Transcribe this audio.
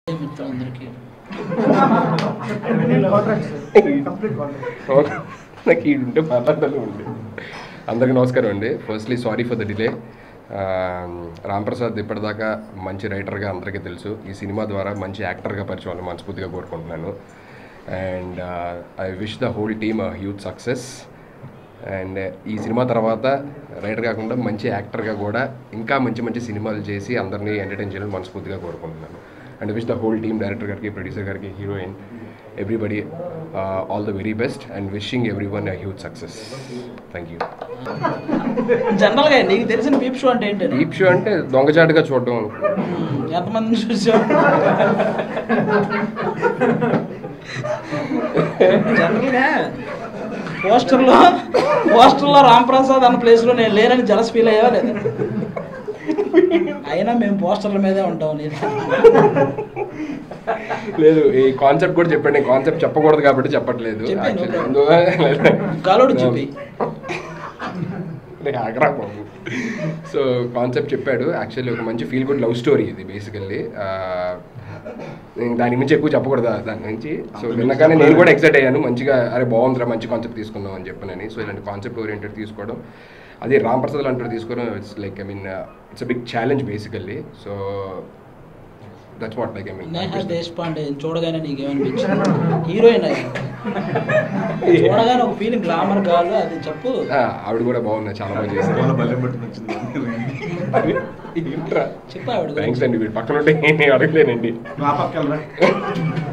మిత్రులందరికీ నాకు ఈ ఉంటే మాట్లాడాలి ఉండే అందరికీ నమస్కారం అండి firstly sorry for the delay Ramprasad ఇప్పటిదాకా మంచి రైటర్గా అందరికీ తెలుసు ఈ సినిమా ద్వారా మంచి యాక్టర్గా పరిచయం అవ్వాలని మనస్ఫూర్తిగా కోరుకుంటున్నాను and I wish the whole team huge success and ఈ సినిమా తర్వాత రైటర్ కాకుండా మంచి యాక్టర్గా కూడా ఇంకా మంచి మంచి సినిమాలు చేసి అందరినీ ఎంటర్టైన్ చేయాలని మనస్ఫూర్తిగా కోరుకుంటున్నాను and wish the whole team director గారికి ప్రొడ్యూసర్ గారికి heroine everybody all the very best and wishing every one huge success thank you జనరల్గా నీకు తెలిసిన పీప్ షో అంటే ఏంటి డీప్ షో అంటే దొంగచాటుగా చూడడం ఎంతమందిని చూసావు జనరల్గా పోస్టర్లో పోస్టర్లో రాంప్రసాద్ అన్న ప్లేస్లో నేను లేనని జలస్ ఫీల్ అయ్యావా లేదా అయినా మేము పోస్టర్ల మీదే ఉంటాం నేను లేదు ఈ కాన్సెప్ట్ కూడా చెప్పండి కాన్సెప్ట్ చెప్పకూడదు కాబట్టి చెప్పట్లేదు చెప్పాను, Actually, okay. అందువల్ల- గాలోడు చెప్పి లే, ఆగరా బాబు సో కాన్సెప్ట్ చెప్పాడు యాక్చువల్లీ ఒక మంచి ఫీల్ గుడ్ లవ్ స్టోరీ ఇది బేసికల్లీ దాని నుంచి ఎక్కువ చెప్పకూడదు దాని నుంచి సో విన్నగానే నేను కూడా ఎక్సైట్ అయ్యాను మంచిగా అరే బాగుందిరా మంచి కాన్సెప్ట్ తీసుకుందాం అని చెప్పనని సో ఇలాంటి కాన్సెప్ట్ ఓరియంటెడ్ తీసుకోవడం అది రామ్ ప్రసాద్ లాంటి తీసుకోవడం it's like I mean it's big challenge basically so that's what like I mean Neha Deshpande చూడగానే నీకేమనిపించింది హీరోయిన్ అయ్యా చూడగానే ఒక ఫీలింగ్ గ్లామర్ కాదు అది చెప్పు ఆవిడ కూడా బాగుంది చాలా బాగా చేశారు వాళ్ళ బల్లెం పట్టుకుని వచ్చింది అరే, ఏంట్రా చెప్పు ఆవిడ థ్యాంక్స్ అండి వీడు పక్కన ఉంటే నేను అడగలేనండి ఆ పక్క వెళ్ళరా